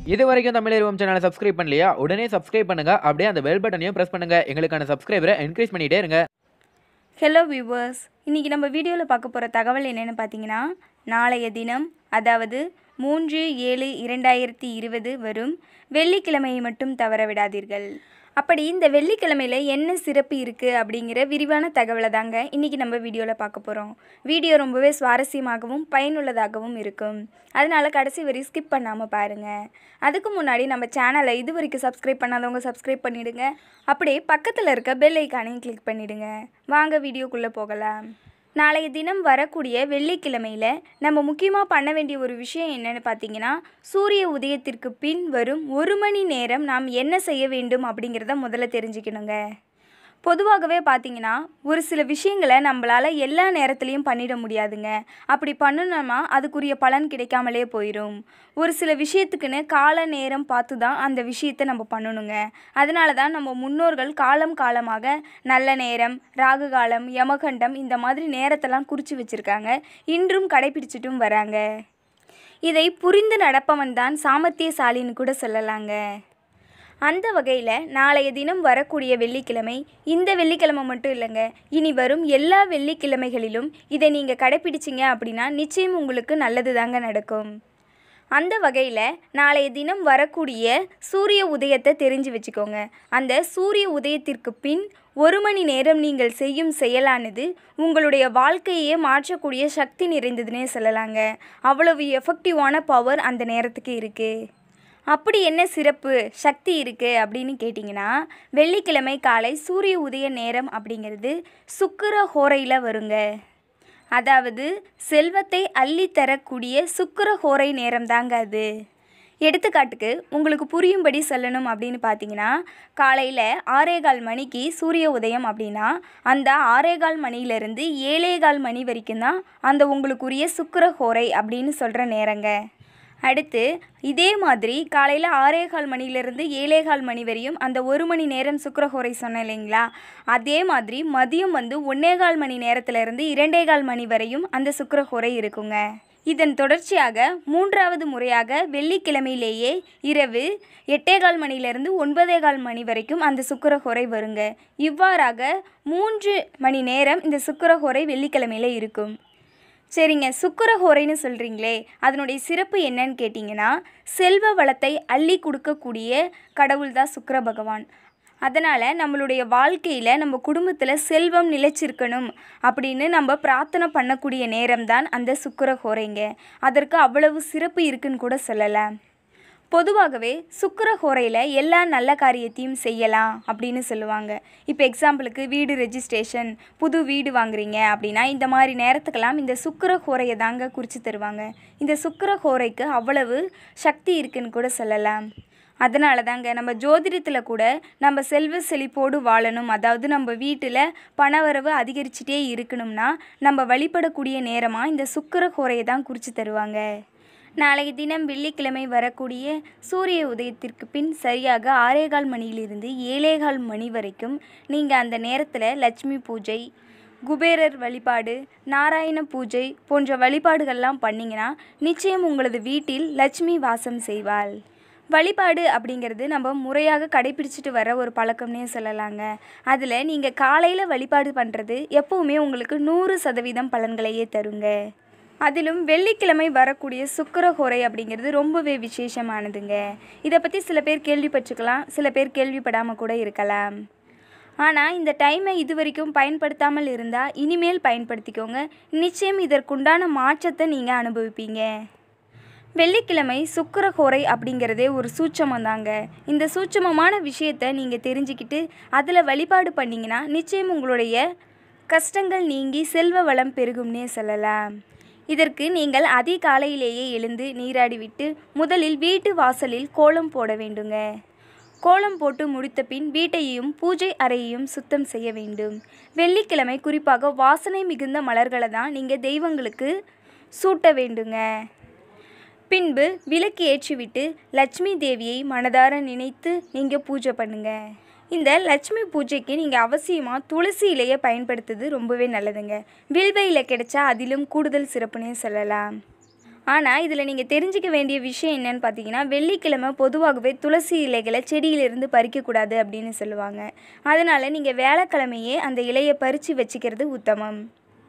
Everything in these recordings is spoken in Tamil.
இது வரைக்கும் தமிழ் சேனலை சப்ஸ்கிரைப் பண்ணலையா உடனே சப்ஸ்கிரைப் பண்ணுங்க அப்படியே அந்த பெல் பட்டனையும் பிரஸ் பண்ணுங்க எங்களுக்கான சப்ஸ்கிரைபரை என்கரேஜ் பண்ணிட்டே இருங்க ஹலோ வியூவர்ஸ் இன்றைக்கி நம்ம வீடியோவில் பார்க்க போகிற தகவல் என்னென்னு பார்த்தீங்கன்னா நாளைய தினம் அதாவது மூன்று ஏழு இரண்டாயிரத்தி இருபது வரும் வெள்ளிக்கிழமையை மட்டும் தவற விடாதீர்கள் அப்படி இந்த வெள்ளிக்கிழமையில் என்ன சிறப்பு இருக்குது அப்படிங்கிற விரிவான தகவலை தாங்க இன்றைக்கி நம்ம வீடியோவில் பார்க்க போகிறோம் வீடியோ ரொம்பவே சுவாரஸ்யமாகவும் பயனுள்ளதாகவும் இருக்கும் அதனால் கடைசி வரை ஸ்கிப் பண்ணாமல் பாருங்கள் அதுக்கு முன்னாடி நம்ம சேனலை இது வரைக்கும் சப்ஸ்கிரைப் பண்ணாதவங்க சப்ஸ்கிரைப் பண்ணிவிடுங்க அப்படியே பக்கத்தில் இருக்க பெல் ஐக்கானையும் கிளிக் பண்ணிவிடுங்க வாங்க வீடியோக்குள்ளே போகலாம் நாளைய தினம் வரக்கூடிய வெள்ளிக்கிழமையில் நம்ம முக்கியமாக பண்ண வேண்டிய ஒரு விஷயம் என்னென்னு பார்த்தீங்கன்னா சூரிய உதயத்திற்கு பின் வரும் ஒரு மணி நேரம் நாம் என்ன செய்ய வேண்டும் அப்படிங்கிறத முதல்ல தெரிஞ்சுக்கணுங்க பொதுவாகவே பார்த்தீங்கன்னா ஒரு சில விஷயங்களை நம்மளால் எல்லா நேரத்துலையும் பண்ணிட முடியாதுங்க அப்படி பண்ணணும்னா அதுக்குரிய பலன் கிடைக்காமலே போயிடும் ஒரு சில விஷயத்துக்குன்னு கால நேரம் பார்த்து தான் அந்த விஷயத்தை நம்ம பண்ணணுங்க அதனால தான் நம்ம முன்னோர்கள் காலம் காலமாக நல்ல நேரம் ராகு காலம் யமகண்டம் இந்த மாதிரி நேரத்தெல்லாம் குறித்து வச்சுருக்காங்க இன்றும் கடைபிடிச்சிட்டும் வராங்க இதை புரிந்து நடப்பவன் தான் சாமர்த்தியசாலின்னு கூட சொல்லலாங்க அந்த வகையில் நாளைய தினம் வரக்கூடிய வெள்ளிக்கிழமை இந்த வெள்ளிக்கிழமை மட்டும் இல்லைங்க இனி வரும் எல்லா வெள்ளிக்கிழமைகளிலும் இதை நீங்கள் கடைப்பிடிச்சிங்க அப்படின்னா நிச்சயம் உங்களுக்கு நல்லது தாங்க நடக்கும் அந்த வகையில் நாளைய தினம் வரக்கூடிய சூரிய உதயத்தை தெரிஞ்சு வச்சுக்கோங்க அந்த சூரிய உதயத்திற்கு பின் ஒரு மணி நேரம் நீங்கள் செய்யும் செயலானது உங்களுடைய வாழ்க்கையே மாற்றக்கூடிய சக்தி நிறைந்ததுன்னே சொல்லலாங்க அவ்வளவு எஃபெக்டிவான பவர் அந்த நேரத்துக்கு இருக்குது அப்படி என்ன சிறப்பு சக்தி இருக்குது அப்படின்னு கேட்டிங்கன்னா வெள்ளிக்கிழமை காலை சூரிய உதய நேரம் அப்படிங்கிறது சுக்கிர ஹோரையில் வருங்க அதாவது செல்வத்தை அள்ளி தரக்கூடிய சுக்கிர ஹோரை நேரம் தாங்க அது எடுத்துக்காட்டுக்கு உங்களுக்கு புரியும்படி சொல்லணும் அப்படின்னு பார்த்தீங்கன்னா காலையில் ஆறேகால் மணிக்கு சூரிய உதயம் அப்படின்னா அந்த ஆறேகால் மணியிலிருந்து ஏழேகால் மணி வரைக்கும் தான் அந்த உங்களுக்குரிய சுக்கிர ஹோரை அப்படின்னு சொல்கிற நேரங்க அடுத்து இதே மாதிரி காலையில் ஆறேகால் மணிலேருந்து ஏழேகால் மணி வரையும் அந்த ஒரு மணி நேரம் சுக்கரஹோரை சொன்னேன் இல்லைங்களா அதே மாதிரி மதியம் வந்து ஒன்னேகால் மணி நேரத்துலேருந்து இரண்டேகால் மணி வரையும் அந்த சுக்கரஹோரை இருக்குங்க இதன் தொடர்ச்சியாக மூன்றாவது முறையாக வெள்ளிக்கிழமையிலேயே இரவு எட்டேகால் மணிலேருந்து ஒன்பதேகால் மணி வரைக்கும் அந்த சுக்கரஹோரை வருங்க இவ்வாறாக மூன்று மணி நேரம் இந்த சுக்கரஹோரை வெள்ளிக்கிழமையில் இருக்கும் சரிங்க சுக்கரஹோரைன்னு சொல்கிறீங்களே அதனுடைய சிறப்பு என்னன்னு கேட்டிங்கன்னா செல்வ வளத்தை அள்ளி கொடுக்கக்கூடிய கடவுள் தான் சுக்கர பகவான் அதனால் நம்மளுடைய வாழ்க்கையில் நம்ம குடும்பத்தில் செல்வம் நிலைச்சிருக்கணும் அப்படின்னு நம்ம பிரார்த்தனை பண்ணக்கூடிய நேரம் தான் அந்த சுக்கரஹோரைங்க அதற்கு அவ்வளவு சிறப்பு இருக்குன்னு கூட சொல்லலாம் பொதுவாகவே சுக்கரஹோரையில் எல்லா நல்ல காரியத்தையும் செய்யலாம் அப்படின்னு சொல்லுவாங்க இப்போ எக்ஸாம்பிளுக்கு வீடு ரெஜிஸ்ட்ரேஷன் புது வீடு வாங்குறீங்க அப்படின்னா இந்த மாதிரி நேரத்துக்கெல்லாம் இந்த சுக்கரஹோரையை தாங்க குறித்து தருவாங்க இந்த சுக்கரஹோரைக்கு அவ்வளவு சக்தி இருக்குன்னு கூட சொல்லலாம் அதனால தாங்க நம்ம ஜோதிடத்தில் கூட நம்ம செல்வ செழிப்போடு வாழணும் அதாவது நம்ம வீட்டில் பணவரவு அதிகரிச்சுட்டே இருக்கணும்னா நம்ம வழிபடக்கூடிய நேரமாக இந்த சுக்கரஹோரையை தான் குறித்து தருவாங்க நாளைய தினம் வெள்ளிக்கிழமை வரக்கூடிய சூரிய உதயத்திற்கு பின் சரியாக ஆறேகால் மணியிலிருந்து ஏழேகால் மணி வரைக்கும் நீங்கள் அந்த நேரத்தில் லட்சுமி பூஜை குபேரர் வழிபாடு நாராயண பூஜை போன்ற வழிபாடுகள்லாம் பண்ணிங்கன்னா நிச்சயம் உங்களது வீட்டில் லட்சுமி வாசம் செய்வாள் வழிபாடு அப்படிங்கிறது நம்ம முறையாக கடைபிடிச்சிட்டு வர ஒரு பழக்கம்னே சொல்லலாங்க அதில் நீங்கள் காலையில் வழிபாடு பண்ணுறது எப்போவுமே உங்களுக்கு நூறு சதவீதம் பலன்களையே தருங்க அதிலும் வெள்ளிக்கிழமை வரக்கூடிய சுக்கரஹோரை அப்படிங்கிறது ரொம்பவே விசேஷமானதுங்க இதை பற்றி சில பேர் கேள்விப்பட்டிருக்கலாம் சில பேர் கேள்விப்படாமல் கூட இருக்கலாம் ஆனால் இந்த டைமை இது வரைக்கும் பயன்படுத்தாமல் இருந்தால் இனிமேல் பயன்படுத்திக்கோங்க நிச்சயம் இதற்குண்டான மாற்றத்தை நீங்கள் அனுபவிப்பீங்க வெள்ளிக்கிழமை சுக்கரஹோரை அப்படிங்கிறதே ஒரு சூட்சமம் தாங்க இந்த சூட்சமமான விஷயத்தை நீங்கள் தெரிஞ்சுக்கிட்டு அதில் வழிபாடு பண்ணிங்கன்னா நிச்சயம் உங்களுடைய கஷ்டங்கள் நீங்கி செல்வ வளம் பெருகும்னே சொல்லலாம் இதற்கு நீங்கள் அதிகாலையிலேயே எழுந்து நீராடிவிட்டு முதலில் வீட்டு வாசலில் கோலம் போட வேண்டுங்க கோலம் போட்டு முடித்த பின் வீட்டையும் பூஜை அறையையும் சுத்தம் செய்ய வேண்டும் வெள்ளிக்கிழமை குறிப்பாக வாசனை மிகுந்த மலர்களை தான் நீங்கள் தெய்வங்களுக்கு சூட்ட வேண்டுங்க பின்பு விளக்கு ஏற்றிவிட்டு லட்சுமி தேவியை மனதார நினைத்து நீங்கள் பூஜை பண்ணுங்க இந்த லட்சுமி பூஜைக்கு நீங்கள் அவசியமாக துளசி இலையை பயன்படுத்துறது ரொம்பவே நல்லதுங்க வில்வ இலை கிடைச்சா அதிலும் கூடுதல் சிறப்புனே சொல்லலாம் ஆனால் இதில் நீங்கள் தெரிஞ்சுக்க வேண்டிய விஷயம் என்னன்னு பார்த்தீங்கன்னா வெள்ளிக்கிழமை பொதுவாகவே துளசி இலைகளை செடியிலிருந்து பறிக்கக்கூடாது அப்படின்னு சொல்லுவாங்க அதனால் நீங்கள் வேலைக்கிழமையே அந்த இலையை பறித்து வச்சுக்கிறது உத்தமம்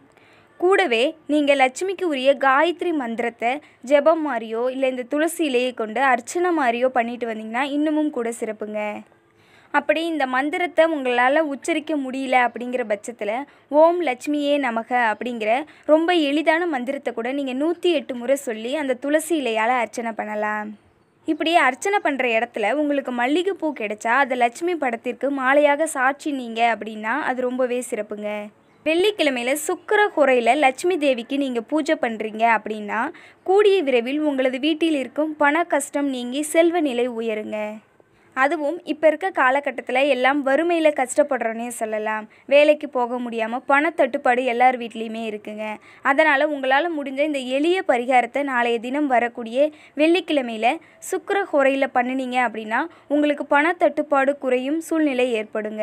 கூடவே நீங்கள் லட்சுமிக்கு உரிய காயத்ரி மந்திரத்தை ஜெபம் மாதிரியோ இல்லை இந்த துளசி இலையை கொண்டு அர்ச்சனை மாதிரியோ பண்ணிட்டு வந்தீங்கன்னா இன்னமும் கூட சிறப்புங்க அப்படி இந்த மந்திரத்தை உங்களால் உச்சரிக்க முடியல அப்படிங்கிற பட்சத்தில் ஓம் லட்சுமியே நமக அப்படிங்கிற ரொம்ப எளிதான மந்திரத்தை கூட நீங்கள் நூற்றி எட்டு முறை சொல்லி அந்த துளசி இலையால் அர்ச்சனை பண்ணலாம் இப்படி அர்ச்சனை பண்ணுற இடத்துல உங்களுக்கு மல்லிகைப்பூ கிடைச்சா அதை லட்சுமி படத்திற்கு மாலையாக சாட்சி நீங்கள் அப்படின்னா அது ரொம்பவே சிறப்புங்க வெள்ளிக்கிழமையில சுக்கிர குறையில் லட்சுமி தேவிக்கு நீங்கள் பூஜை பண்ணுறீங்க அப்படின்னா கூடிய விரைவில் உங்களது வீட்டில் இருக்கும் பண கஷ்டம் நீங்கி செல்வ நிலை உயருங்க அதுவும் இப்போ இருக்க காலகட்டத்தில் எல்லாம் வறுமையில் கஷ்டப்படுறோன்னே சொல்லலாம் வேலைக்கு போக முடியாமல் பணத்தட்டுப்பாடு எல்லார் வீட்லேயுமே இருக்குங்க அதனால் உங்களால் முடிஞ்ச இந்த எளிய பரிகாரத்தை நாளைய தினம் வரக்கூடிய வெள்ளிக்கிழமையில் சுக்கிர குறையில் பண்ணினீங்க அப்படின்னா உங்களுக்கு பணத்தட்டுப்பாடு குறையும் சூழ்நிலை ஏற்படுங்க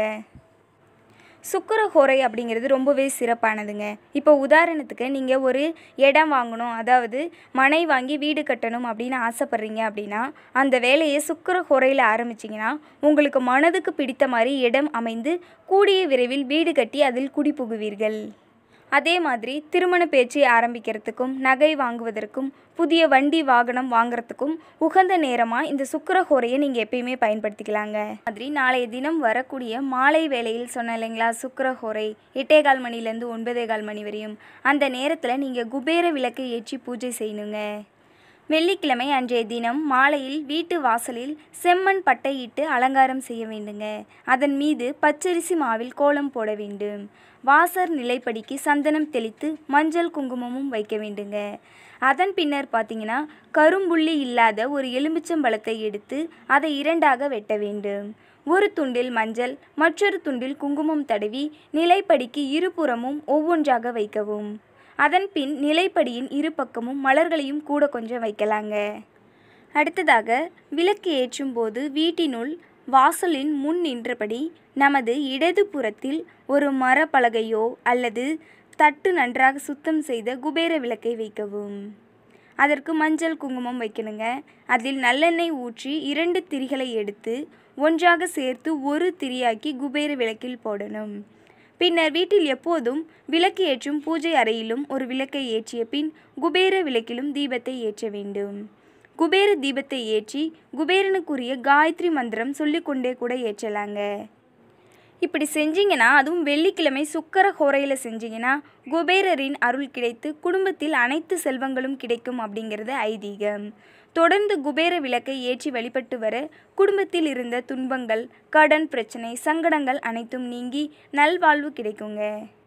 சுக்கிர ஹோரை அப்படிங்கிறது ரொம்பவே சிறப்பானதுங்க இப்போ உதாரணத்துக்கு நீங்கள் ஒரு இடம் வாங்கணும் அதாவது மனை வாங்கி வீடு கட்டணும் அப்படின்னு ஆசைப்பட்றீங்க அப்படின்னா அந்த வேலையை சுக்கிர ஹோரையில் ஆரம்பிச்சிங்கன்னா உங்களுக்கு மனதுக்கு பிடித்த மாதிரி இடம் அமைந்து கூடிய விரைவில் வீடு கட்டி அதில் குடிபுகுவீர்கள் அதே மாதிரி திருமண பேச்சு ஆரம்பிக்கிறதுக்கும் நகை வாங்குவதற்கும் புதிய வண்டி வாகனம் வாங்குறதுக்கும் உகந்த நேரமாக இந்த சுக்கிரஹோரையை நீங்கள் எப்பயுமே பயன்படுத்திக்கலாங்க மாதிரி நாளைய தினம் வரக்கூடிய மாலை வேளையில் சொன்ன இல்லைங்களா சுக்கிரஹோரை எட்டே கால் மணிலேருந்து ஒன்பதே கால் மணி வரையும் அந்த நேரத்தில் நீங்கள் குபேர விளக்கை ஏற்றி பூஜை செய்யணுங்க வெள்ளிக்கிழமை அன்றைய தினம் மாலையில் வீட்டு வாசலில் செம்மண் பட்டையிட்டு அலங்காரம் செய்ய வேண்டுங்க அதன் மீது பச்சரிசி மாவில் கோலம் போட வேண்டும் வாசர் நிலைப்படிக்கு சந்தனம் தெளித்து மஞ்சள் குங்குமமும் வைக்க வேண்டுங்க அதன் பின்னர் பார்த்தீங்கன்னா கரும்புள்ளி இல்லாத ஒரு எலுமிச்சம்பழத்தை எடுத்து அதை இரண்டாக வெட்ட வேண்டும் ஒரு துண்டில் மஞ்சள் மற்றொரு துண்டில் குங்குமம் தடவி நிலைப்படிக்கு இருபுறமும் ஒவ்வொன்றாக வைக்கவும் அதன் பின் நிலைப்படியின் இரு பக்கமும் மலர்களையும் கூட கொஞ்சம் வைக்கலாங்க அடுத்ததாக விளக்கு ஏற்றும் போது வீட்டினுள் வாசலின் முன் நின்றபடி நமது இடது புறத்தில் ஒரு மரப்பலகையோ அல்லது தட்டு நன்றாக சுத்தம் செய்த குபேர விளக்கை வைக்கவும் அதற்கு மஞ்சள் குங்குமம் வைக்கணுங்க அதில் நல்லெண்ணெய் ஊற்றி இரண்டு திரிகளை எடுத்து ஒன்றாக சேர்த்து ஒரு திரியாக்கி குபேர விளக்கில் போடணும் பின்னர் வீட்டில் எப்போதும் விளக்கு ஏற்றும் பூஜை அறையிலும் ஒரு விளக்கை ஏற்றிய பின் குபேர விளக்கிலும் தீபத்தை ஏற்ற வேண்டும் குபேர தீபத்தை ஏற்றி குபேரனுக்குரிய காயத்ரி மந்திரம் சொல்லிக்கொண்டே கூட ஏற்றலாங்க இப்படி செஞ்சீங்கன்னா அதுவும் வெள்ளிக்கிழமை சுக்கர ஹோரையில் செஞ்சீங்கன்னா குபேரரின் அருள் கிடைத்து குடும்பத்தில் அனைத்து செல்வங்களும் கிடைக்கும் அப்படிங்கிறது ஐதீகம் தொடர்ந்து குபேர விளக்கை ஏற்றி வழிபட்டு வர குடும்பத்தில் இருந்த துன்பங்கள் கடன் பிரச்சனை சங்கடங்கள் அனைத்தும் நீங்கி நல்வாழ்வு கிடைக்குங்க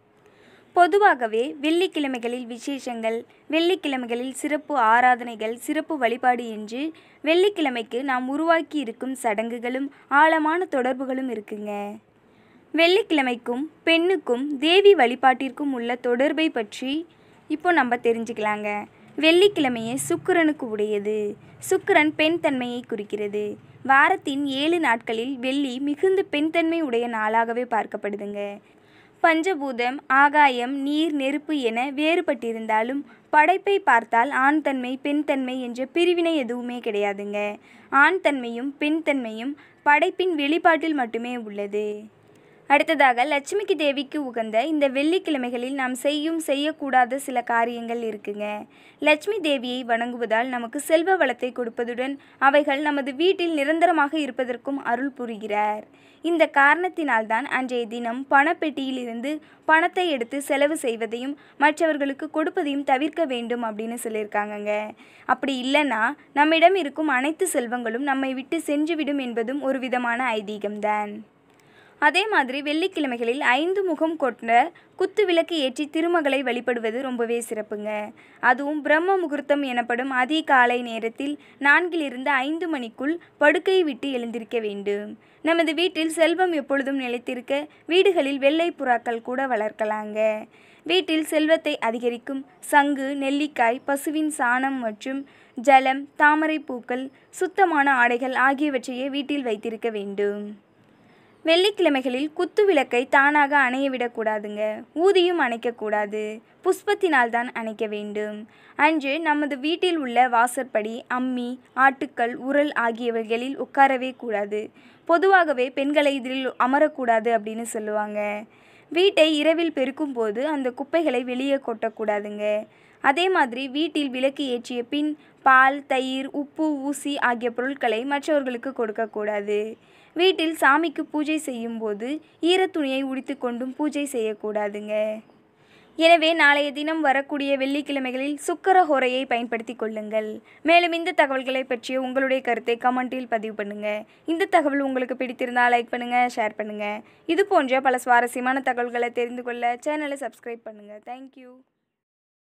பொதுவாகவே வெள்ளிக்கிழமைகளில் விசேஷங்கள் வெள்ளிக்கிழமைகளில் சிறப்பு ஆராதனைகள் சிறப்பு வழிபாடு என்று வெள்ளிக்கிழமைக்கு நாம் உருவாக்கி இருக்கும் சடங்குகளும் ஆழமான தொடர்புகளும் இருக்குங்க வெள்ளிக்கிழமைக்கும் பெண்ணுக்கும் தேவி வழிபாட்டிற்கும் உள்ள தொடர்பை பற்றி இப்போ நம்ம தெரிஞ்சுக்கலாங்க வெள்ளிக்கிழமையை சுக்கிரனுக்கு உடையது சுக்கிரன் பெண் தன்மையை குறிக்கிறது வாரத்தின் ஏழு நாட்களில் வெள்ளி மிகுந்த பெண் தன்மை உடைய நாளாகவே பார்க்கப்படுதுங்க பஞ்சபூதம் ஆகாயம் நீர் நெருப்பு என வேறுபட்டிருந்தாலும் படைப்பை பார்த்தால் ஆண் தன்மை பெண் தன்மை என்ற பிரிவினை எதுவுமே கிடையாதுங்க ஆண் தன்மையும் பெண் தன்மையும் படைப்பின் வெளிப்பாட்டில் மட்டுமே உள்ளது அடுத்ததாக லட்சுமிக்கு தேவிக்கு உகந்த இந்த வெள்ளிக்கிழமைகளில் நாம் செய்யும் செய்யக்கூடாத சில காரியங்கள் இருக்குங்க லட்சுமி தேவியை வணங்குவதால் நமக்கு செல்வ வளத்தை கொடுப்பதுடன் அவைகள் நமது வீட்டில் நிரந்தரமாக இருப்பதற்கும் அருள் புரிகிறார் இந்த காரணத்தினால்தான் அன்றைய தினம் பணப்பெட்டியில் இருந்து பணத்தை எடுத்து செலவு செய்வதையும் மற்றவர்களுக்கு கொடுப்பதையும் தவிர்க்க வேண்டும் அப்படின்னு சொல்லியிருக்காங்கங்க அப்படி இல்லைன்னா நம்மிடம் இருக்கும் அனைத்து செல்வங்களும் நம்மை விட்டு சென்றுவிடும் என்பதும் ஒரு விதமான ஐதீகம்தான் அதே மாதிரி வெள்ளிக்கிழமைகளில் ஐந்து முகம் கொண்ட குத்து விளக்கு ஏற்றி திருமகளை வழிபடுவது ரொம்பவே சிறப்புங்க அதுவும் பிரம்ம முகூர்த்தம் எனப்படும் அதிகாலை நேரத்தில் நான்கிலிருந்து ஐந்து மணிக்குள் படுக்கையை விட்டு எழுந்திருக்க வேண்டும் நமது வீட்டில் செல்வம் எப்பொழுதும் நிலைத்திருக்க வீடுகளில் வெள்ளை புறாக்கள் கூட வளர்க்கலாங்க வீட்டில் செல்வத்தை அதிகரிக்கும் சங்கு நெல்லிக்காய் பசுவின் சாணம் மற்றும் ஜலம் தாமரை பூக்கள் சுத்தமான ஆடைகள் ஆகியவற்றையே வீட்டில் வைத்திருக்க வேண்டும் வெள்ளிக்கிழமைகளில் குத்து விளக்கை தானாக அணைய விடக்கூடாதுங்க ஊதியும் அணைக்கக்கூடாது புஷ்பத்தினால் தான் அணைக்க வேண்டும் அன்று நமது வீட்டில் உள்ள வாசற்படி அம்மி ஆட்டுக்கல் உரல் ஆகியவைகளில் உட்காரவே கூடாது பொதுவாகவே பெண்களை இதில் அமரக்கூடாது அப்படின்னு சொல்லுவாங்க வீட்டை இரவில் பெருக்கும் போது அந்த குப்பைகளை வெளியே கொட்டக்கூடாதுங்க அதே மாதிரி வீட்டில் விளக்கு ஏற்றிய பின் பால் தயிர் உப்பு ஊசி ஆகிய பொருட்களை மற்றவர்களுக்கு கொடுக்கக்கூடாது வீட்டில் சாமிக்கு பூஜை செய்யும்போது ஈரத்துணியை உடித்து கொண்டும் பூஜை செய்யக்கூடாதுங்க எனவே நாளைய தினம் வரக்கூடிய வெள்ளிக்கிழமைகளில் சுக்கர ஹோரையை பயன்படுத்தி கொள்ளுங்கள் மேலும் இந்த தகவல்களை பற்றிய உங்களுடைய கருத்தை கமெண்டில் பதிவு பண்ணுங்க இந்த தகவல் உங்களுக்கு பிடித்திருந்தால் லைக் பண்ணுங்க ஷேர் பண்ணுங்க இது போன்ற பல சுவாரஸ்யமான தகவல்களை தெரிந்து கொள்ள சேனலை சப்ஸ்கிரைப் பண்ணுங்க தேங்க்யூ